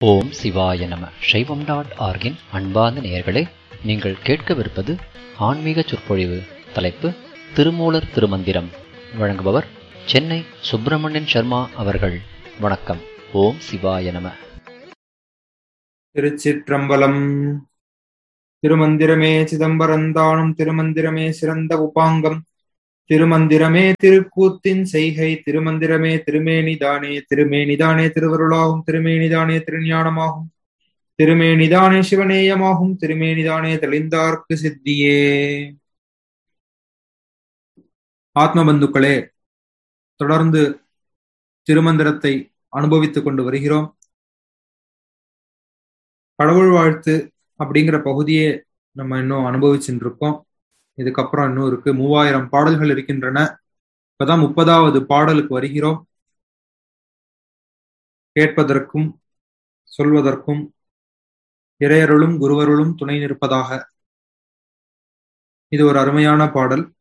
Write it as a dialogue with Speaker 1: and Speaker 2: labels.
Speaker 1: ஓம் சிவாய நம சைவம் டாட் ஆர்கின் அன்பார்ந்த நேயர்களே நீங்கள் கேட்கவிருப்பது ஆன்மீக சொற்பொழிவு தலைப்பு திருமூலர் திருமந்திரம் வழங்குபவர் சென்னை சுப்பிரமணியன் சர்மா அவர்கள் வணக்கம் ஓம் சிவாய நம
Speaker 2: திருச்சிற்றம்பலம் திருமந்திரமே சிதம்பரந்தானும் திருமந்திரமே சிறந்த உபாங்கம் திருமந்திரமே திருக்கூத்தின் செய்கை திருமந்திரமே திருமேனிதானே திருமேனிதானே திருவருளாகும் திருமேனிதானே திருஞானமாகும் திருமேனிதானே சிவநேயமாகும் திருமேனிதானே தெளிந்தார்க்கு சித்தியே ஆத்மபந்துக்களே தொடர்ந்து திருமந்திரத்தை அனுபவித்துக் கொண்டு வருகிறோம் கடவுள் வாழ்த்து அப்படிங்கிற பகுதியே நம்ம இன்னும் அனுபவிச்சுட்டு இருக்கோம் இதுக்கப்புறம் இன்னும் இருக்கு மூவாயிரம் பாடல்கள் இருக்கின்றன இப்பதான் முப்பதாவது பாடலுக்கு வருகிறோம் கேட்பதற்கும் சொல்வதற்கும் இறையருளும் குருவருளும் துணை நிற்பதாக இது ஒரு அருமையான பாடல்